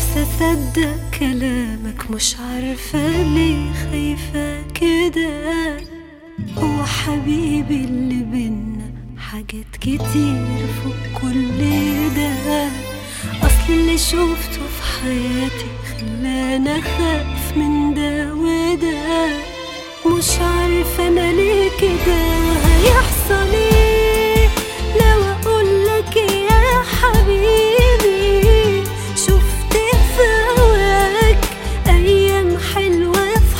نفسي اصدق كلامك مش عارفة ليه خايفة كده هو حبيبي اللي بينا حاجات كتير فوق كل ده اصل اللي شوفته في حياتي خلاني اخاف من ده وده مش عارفة انا ليه كده وهيحصل ايه لو اقولك يا حبيبي شفت في هواك ايام حلوة في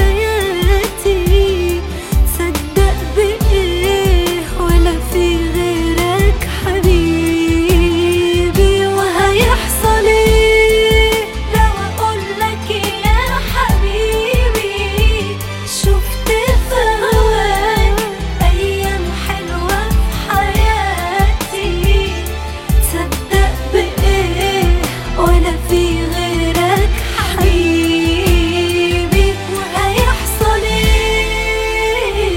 حياتي تصدق بايه ولا في غيرك حبيبي وهيحصل ايه لو اقولك يا حبيبي شفت في هواك ايام حلوة في حياتي تصدق بايه ولا في غيرك حبيبي وهيحصل ايه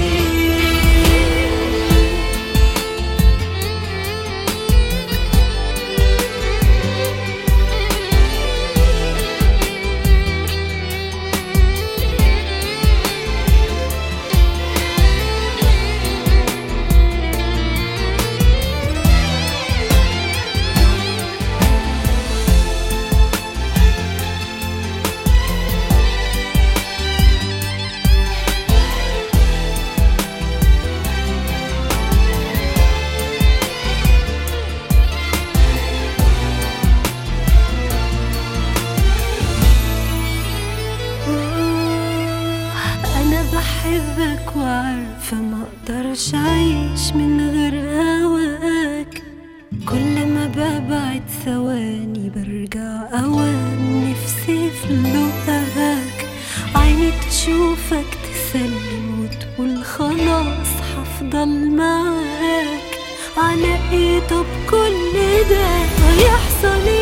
أنا بحبك وعارفة ما أقدرش أعيش من غير هواك كل ما ببعد ثواني برجع أوام نفسي في لقاك عيني تشوفك تسلم وتقول خلاص هفضل معاك على ايه طب كل ده هيحصل ايه